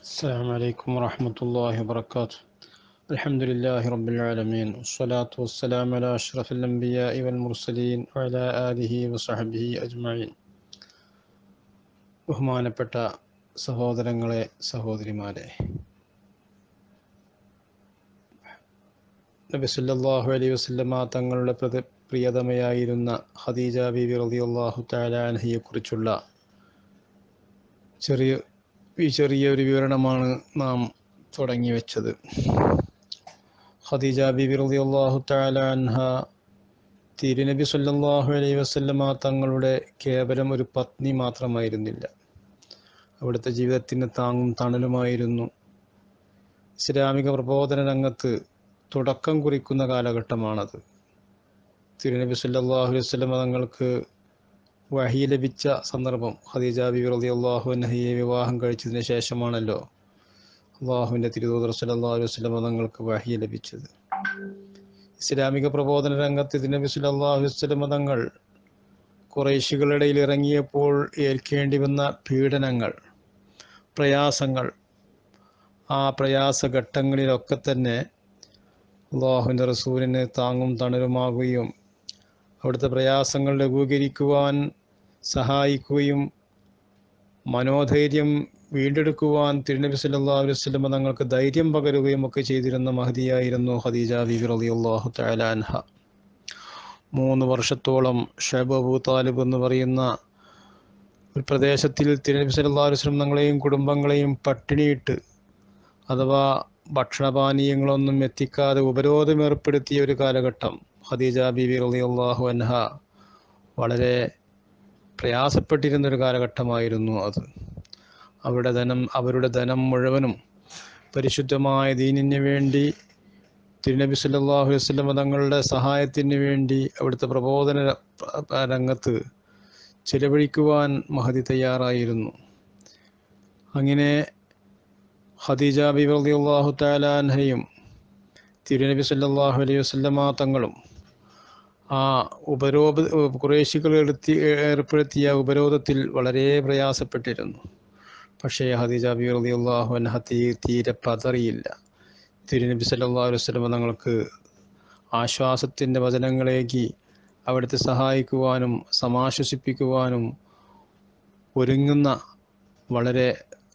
السلام عليكم ورحمة الله وبركاته الحمد لله رب العالمين والصلاة والسلام على أشرف الأنبياء والمرسلين وعلى آله وصحبه أجمعين ബഹുമാനപ്പെട്ട സഹോദരങ്ങളെ സഹോദരിമാരെ നബി സല്ലല്ലാഹു അലൈഹി വസല്ലമ തങ്ങളുടെ പ്രതി പ്രിയതമയായിരുന്ന ഖദീജ ബീബി റളിയല്ലാഹു തആല അൻഹയെക്കുറിച്ചുള്ള ചെറിയ ഈ ചെറിയ ഒരു വിവരണമാണ് നാം തുടങ്ങി വെച്ചത് ഖദീജ ബീബി റളിയല്ലാഹു തആല അൻഹ തിരുനബി സല്ലല്ലാഹു അലൈഹി വസല്ലമ തങ്ങളുടെ കേവലം ഒരു പത്നി മാത്രമായിരുന്നില്ല അവിടുത്തെ ജീവിതത്തിന് താങ്ങും തണലുമായിരുന്നു ഇസ്ലാമിക പ്രബോധന രംഗത്ത് തുടക്കം കുറിക്കുന്ന കാലഘട്ടമാണത് തിരുനബി സല്ലല്ലാഹു അലൈഹി വസല്ലമ തങ്ങൾക്ക് വഹി ലഭിച്ച സന്ദർഭം ഖദീജ ബിബി റളിയല്ലാഹു അൻഹയെ വിവാഹം കഴിച്ചതിന് ശേഷമാണല്ലോ അള്ളാഹുവിൻ്റെ തിരുതൂതർ സല്ലല്ലാഹു അലൈഹി വസല്ലമ തങ്ങൾക്ക് വഹി ലഭിച്ചത് ഇസ്ലാമിക പ്രബോധന രംഗത്ത് തിരുനബി സല്ലല്ലാഹു അലൈഹി വസല്ലമ തങ്ങൾ കുറേശികളുടെ ഇടയിൽ ഇറങ്ങിയപ്പോൾ ഏൽക്കേണ്ടി വന്ന പീഡനങ്ങൾ പ്രയാസങ്ങൾ ആ പ്രയാസഘട്ടങ്ങളിലൊക്കെ തന്നെ അള്ളാഹുവിൻ്റെ റസൂലിന് താങ്ങും തണലുമാകുകയും അവിടുത്തെ പ്രയാസങ്ങൾ ലഘൂകരിക്കുവാൻ സഹായിക്കുകയും മനോധൈര്യം വീണ്ടെടുക്കുവാൻ തിരുനബി സല്ലല്ലാഹു അലൈഹി വസല്ലം തങ്ങൾക്ക് ധൈര്യം പകരുകയും ഒക്കെ ചെയ്തിരുന്ന മഹദിയായിരുന്നു ഖദീജ ബിബി റളിയല്ലാഹു തആല അൻഹ മൂന്ന് വർഷത്തോളം ഷൈബ് അബൂ താലിബ് എന്ന് പറയുന്ന ഒരു പ്രദേശത്തിൽ തിരുനബി സല്ലല്ലാഹു അലൈഹി വസല്ലം തങ്ങളെയും കുടുംബങ്ങളെയും പട്ടിണിയിട്ട് അഥവാ ഭക്ഷണപാനീയങ്ങളൊന്നും എത്തിക്കാതെ ഉപരോധം ഏർപ്പെടുത്തിയ ഒരു കാലഘട്ടം ഖദീജ ബിബി റളിയല്ലാഹു അൻഹ വളരെ പ്രയാസപ്പെട്ടിരുന്ന ഒരു കാലഘട്ടമായിരുന്നു അത് അവരുടെ ധനം അവരുടെ ധനം മുഴുവനും പരിശുദ്ധമായ ദീനിന് വേണ്ടി തിരുനബി സല്ലല്ലാഹു അലൈഹി വസല്ലം തങ്ങളുടെ സഹായത്തിന് വേണ്ടി അവിടുത്തെ പ്രബോധന രംഗത്ത് ചിലവഴിക്കുവാൻ മഹദി തയ്യാറായിരുന്നു അങ്ങനെ ഖദീജ ബിബി റളിയല്ലാഹു തആല അൻഹയും തിരുനബി സല്ലല്ലാഹു അലൈഹി വസല്ലമ തങ്ങളും ആ ഉപരോധ കുറേശികൾ എടുത്തി ഏർപ്പെടുത്തിയ ഉപരോധത്തിൽ വളരെ പ്രയാസപ്പെട്ടിരുന്നു പക്ഷേ ഹദീജ ബി റളിയല്ലാഹു അൻഹ തീ തീരെ പതറിയില്ല തിരുനബി സല്ലല്ലാഹു അലൈഹി വസല്ലമ തങ്ങൾക്ക് ആശ്വാസത്തിൻ്റെ വചനങ്ങളേകി അവിടുത്തെ സഹായിക്കുവാനും സമാശ്വസിപ്പിക്കുവാനും ഒരുങ്ങുന്ന വളരെ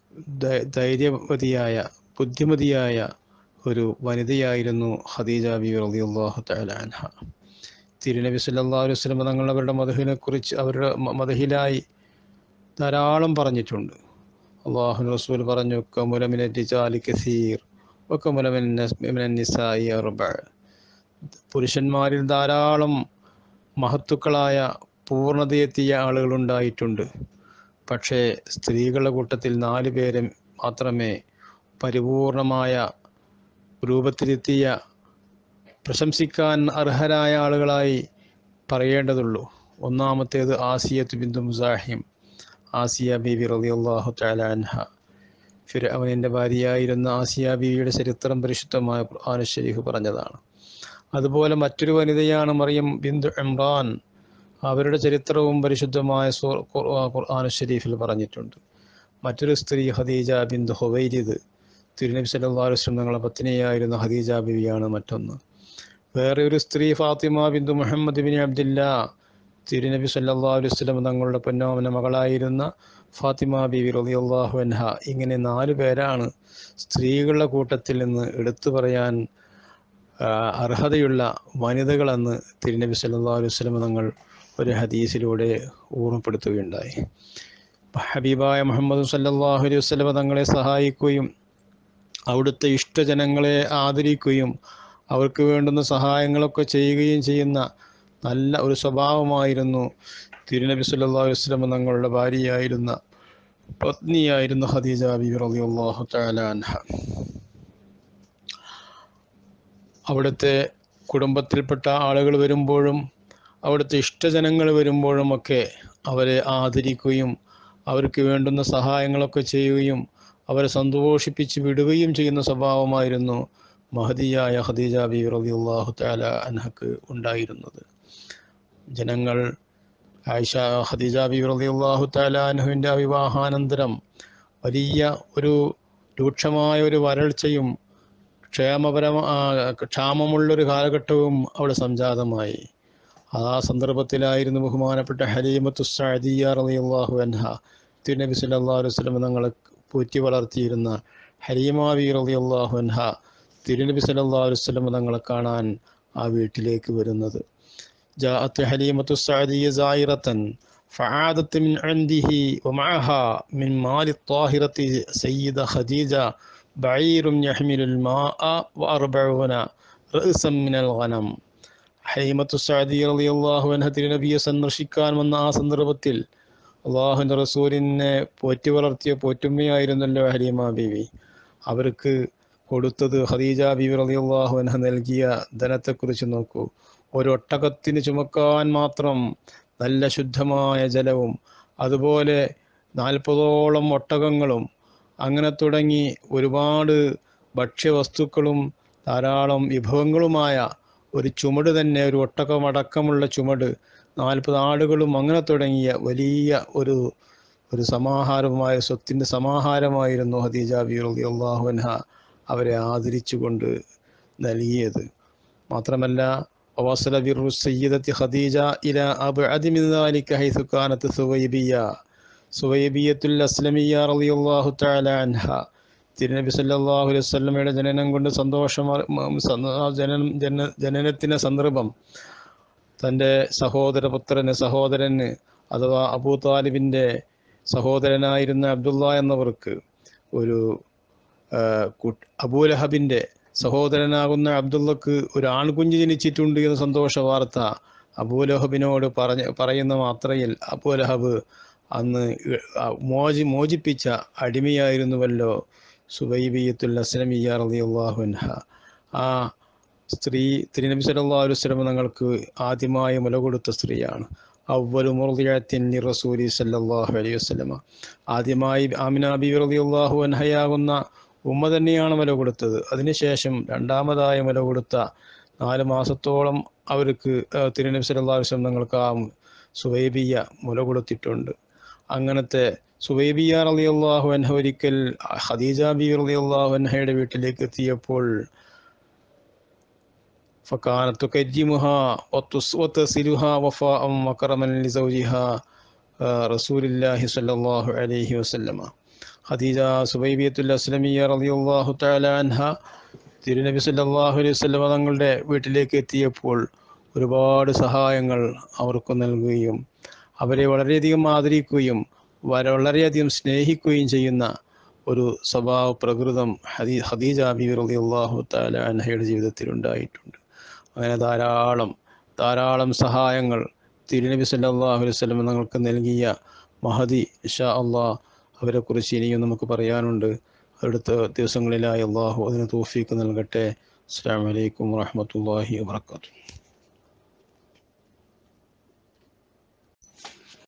ധൈര്യവതിയായ ബുദ്ധിമതിയായ ഒരു വനിതയായിരുന്നു ഖദീജ ബി റളിയല്ലാഹു തആല അൻഹ തിരുനബി സല്ലല്ലാഹു അലൈഹി വസല്ലം തങ്ങൾ അവരുടെ മദഹിനെ കുറിച്ച് അവരുടെ മദഹിലായി ധാരാളം പറഞ്ഞിട്ടുണ്ട് അള്ളാഹു റസൂൽ പറഞ്ഞു കമുലമിന റിജാലി കസീർ വക്കമുലമിന നിസായി അർബ പുരുഷന്മാരിൽ ധാരാളം മഹത്തുക്കളായ പൂർണ്ണതയെത്തിയ ആളുകളുണ്ടായിട്ടുണ്ട് പക്ഷേ സ്ത്രീകളുടെ കൂട്ടത്തിൽ നാല് പേര് മാത്രമേ പരിപൂർണമായ രൂപത്തിലെത്തിയ പ്രശംസിക്കാൻ അർഹരായ ആളുകളായി പറയേണ്ടതുള്ളൂ ഒന്നാമത്തേത് ആസിയത്ത് ബിന്ദു മുസാഹിം ആസിയ ബീബി റളിയല്ലാഹു തആല അൻഹ ഫിർഔനിൻ്റെ ഭാര്യയായിരുന്ന ആസിയ ബീവിയുടെ ചരിത്രം പരിശുദ്ധമായ ഖുർആൻ ഷരീഫ് പറഞ്ഞതാണ് അതുപോലെ മറ്റൊരു വനിതയാണ് മറിയം ബിന്ദു ഇമ്രാൻ അവരുടെ ചരിത്രവും പരിശുദ്ധമായ ഖുർആൻ ഷരീഫിൽ പറഞ്ഞിട്ടുണ്ട് മറ്റൊരു സ്ത്രീ ഖദീജ ബിന്ദു ഹുവൈരിദ് തിരുനബി സല്ലല്ലാഹു അലൈഹി വസല്ലം തങ്ങളുടെ പത്നിയായിരുന്ന ഖദീജ ബിവിയാണ് മറ്റൊന്ന് വേറെ ഒരു സ്ത്രീ Fathima Bindu Muhammad bin Abdillah തിരുനബി സല്ലല്ലാഹു അലൈഹി വസല്ലം തങ്ങളുടെ പൊന്നോമന മകളായിരുന്ന ഫാത്തിമ ബിബി റളിയല്ലാഹു അൻഹ ഇങ്ങനെ നാല് പേരാണ് സ്ത്രീകളുടെ കൂട്ടത്തിൽ നിന്ന് എടുത്തു പറയാൻ അർഹതയുള്ള വനിതകളെന്ന് തിരുനബി സല്ലല്ലാഹു അലൈഹി വസല്ലം തങ്ങൾ ഒരു ഹദീസിലൂടെ ഓർമ്മപ്പെടുത്തുകയുണ്ടായി ഹബീബായ മുഹമ്മദ് സല്ലല്ലാഹു അലൈഹി വസല്ലം തങ്ങളെ സഹായിക്കുകയും അവിടുത്തെ ഇഷ്ടജനങ്ങളെ ആദരിക്കുകയും അവർക്ക് വേണ്ടുന്ന സഹായങ്ങളൊക്കെ ചെയ്യുകയും ചെയ്യുന്ന നല്ല ഒരു സ്വഭാവമായിരുന്നു തിരുനബി സല്ലല്ലാഹു അലൈഹി വസല്ലം തങ്ങളുടെ ഭാര്യയായിരുന്ന പത്നിയായിരുന്ന ഖദീജ ബിബി റളിയല്ലാഹു തആല അൻഹ അവിടുത്തെ കുടുംബത്തിൽപ്പെട്ട ആളുകൾ വരുമ്പോഴും അവിടുത്തെ ഇഷ്ടജനങ്ങൾ വരുമ്പോഴും ഒക്കെ അവരെ ആദരിക്കുകയും അവർക്ക് വേണ്ടുന്ന സഹായങ്ങളൊക്കെ ചെയ്യുകയും അവരെ സന്തോഷിപ്പിച്ച് വിടുകയും ചെയ്യുന്ന സ്വഭാവമായിരുന്നു മഹദിയായ ഖദീജ ബി റളിയല്ലാഹു തആല അൻഹക്ക് ഉണ്ടായിരുന്നത് ജനങ്ങൾ ആയിഷ ഖദീജ ബി റളിയല്ലാഹു തആല അൻഹുവിൻ്റെ വിവാഹാനന്തരം വലിയ ഒരു രൂക്ഷമായ ഒരു വരൾച്ചയും ക്ഷേമപരമ ആ, ക്ഷാമമുള്ളൊരു കാലഘട്ടവും അവിടെ സംജാതമായി ആ സന്ദർഭത്തിലായിരുന്നു ബഹുമാനപ്പെട്ട ഹലീമത്തു സഅദിയ റളിയല്ലാഹു അൻഹ തിരുനബി സല്ലല്ലാഹു അലൈഹി വസല്ലം തങ്ങളെ പോറ്റി വളർത്തിയിരുന്ന ഹലീമാവി റളിയല്ലാഹു അൻഹ തിരുനബി സല്ലല്ലാഹു അലൈഹി വസല്ലം തങ്ങളെ കാണാൻ ആ വീട്ടിലേക്ക് വരുന്നത് جاءت حليمة السعدية زائرة فعادت من عنده ومعها من مال الطاهرة سيدة خديجة بعير يحمل الماء وأربعون رأسا من الغنم ഹൈമത്തു സഅദി റളിയല്ലാഹു അൻഹ തിരുനബിയെ സന്ദർശിക്കാൻ വന്ന ആ സന്ദർഭത്തിൽ അള്ളാഹുവിൻ്റെ റസൂലിനെ പോറ്റി വളർത്തിയ പോറ്റുമ്മയായിരുന്നല്ലോ ഹലീമ ബീവി അവർക്ക് കൊടുത്തത് ഖദീജ ബീവി റളിയല്ലാഹു അൻഹ നൽകിയ ധനത്തെക്കുറിച്ച് നോക്കൂ ഒരു ഒട്ടകത്തിന് ചുമക്കാൻ മാത്രം നല്ല ശുദ്ധമായ ജലവും അതുപോലെ നാൽപ്പതോളം ഒട്ടകങ്ങളും അങ്ങനെ തുടങ്ങി ഒരുപാട് ഭക്ഷ്യവസ്തുക്കളും ധാരാളം വിഭവങ്ങളുമായ ഒരു ചുമട് തന്നെ ഒരു ഒട്ടകമടക്കമുള്ള ചുമട് നാൽപ്പത് ആടുകളും അങ്ങനെ തുടങ്ങിയ വലിയ ഒരു ഒരു സമാഹാരമായ സ്വത്തിൻ്റെ സമാഹാരമായിരുന്നു ഹദീജ ബി റളിയല്ലാഹു അൻഹ അവരെ ആദരിച്ചുകൊണ്ട് നൽകിയത് മാത്രമല്ല ووصل بر السيدة خديجة إلى أبعد من ذلك حيث كانت ثويبية ثويبية الأسلمية رضي الله تعالى عنها തിരുനബി സല്ലല്ലാഹു അലൈഹി വസല്ലമയുടെ ജനനം കൊണ്ട് സന്തോഷം ജനനം ജന ജനനത്തിന് സന്ദർഭം തൻ്റെ സഹോദരപുത്രന് സഹോദരന് അഥവാ അബൂ താലിബിൻ്റെ സഹോദരനായിരുന്ന അബ്ദുള്ള എന്നവർക്ക് ഒരു ആ, കുട്ട്- അബൂലഹബിൻ്റെ സഹോദരനാകുന്ന അബ്ദുള്ളക്ക് ഒരു ആൺകുഞ്ഞ് ജനിച്ചിട്ടുണ്ട് എന്ന സന്തോഷ വാർത്ത അബൂലഹബിനോട് പറഞ്ഞ പറയുന്ന മാത്രയിൽ അബൂലഹബ് അന്ന് ഇ- ആ മോചി മോചിപ്പിച്ച അടിമയായിരുന്നുവല്ലോ സുബൈബിയത്തുൽ അസ്ലമിയ റളിയല്ലാഹു അൻഹ ആ സ്ത്രീ തിരുനബി സല്ലല്ലാഹു അലൈഹി വസല്ലം തങ്ങൾക്ക് ആദ്യമായി മുല കൊടുത്ത സ്ത്രീയാണ് അവ്വലു മുർദിയത്തിൻ റസൂലി സല്ലല്ലാഹു അലൈഹി വസല്ലമ ആദ്യമായി ആമിന ബി റളിയല്ലാഹു അൻഹയാകുന്ന ഉമ്മ തന്നെയാണ് മുല കൊടുത്തത് അതിനുശേഷം രണ്ടാമതായി മുല കൊടുത്ത നാല് മാസത്തോളം അവർക്ക് ആ, തിരുനബി സല്ലല്ലാഹു അലൈഹി വസല്ലം തങ്ങൾക്ക് ആ സുവൈബിയ മുല കൊടുത്തിട്ടുണ്ട് അങ്ങനത്തെ സുവൈബിയ റളിയല്ലാഹു അൻഹ ഒരിക്കൽ ഖദീജ ബി റളിയല്ലാഹു അൻഹയുടെ വീട്ടിലേക്ക് എത്തിയപ്പോൾ فكانت تكرمها وتص- وتصلها وفاء وكرما لزوجها آه، رسول الله صلى الله عليه وسلم ഖദീജ സുബൈബിയത്തുൽ അസ്ലമിയ റളിയല്ലാഹു തആല അൻഹ തിരുനബി സല്ലല്ലാഹു അലൈഹി വസല്ലമ തങ്ങളുടെ വീട്ടിലേക്ക് എത്തിയപ്പോൾ ഒരുപാട് സഹായങ്ങൾ അവർക്ക് നൽകുകയും അവരെ വളരെയധികം ആദരിക്കുകയും വര- വളരെയധികം സ്നേഹിക്കുകയും ചെയ്യുന്ന ഒരു സ്വഭാവ പ്രകൃതം ഹദീ ഖദീജ ബിബി റളിയല്ലാഹു തആല അൻഹയുടെ ജീവിതത്തിൽ ഉണ്ടായിട്ടുണ്ട് അങ്ങനെ ധാരാളം ധാരാളം സഹായങ്ങൾ തിരുനബി സല്ലല്ലാഹു അലൈഹി വസല്ലം ഞങ്ങൾക്ക് നൽകിയ മഹദി ഇഷാ അള്ളാഹ് അവരെക്കുറിച്ച് ഇനിയും നമുക്ക് പറയാനുണ്ട് അടുത്ത ദിവസങ്ങളിലായി അള്ളാഹു അതിന് തോഫീക്ക് നൽകട്ടെ അസ്സാം വലൈക്കും വാഹമത്തല്ലാഹി വാത്തു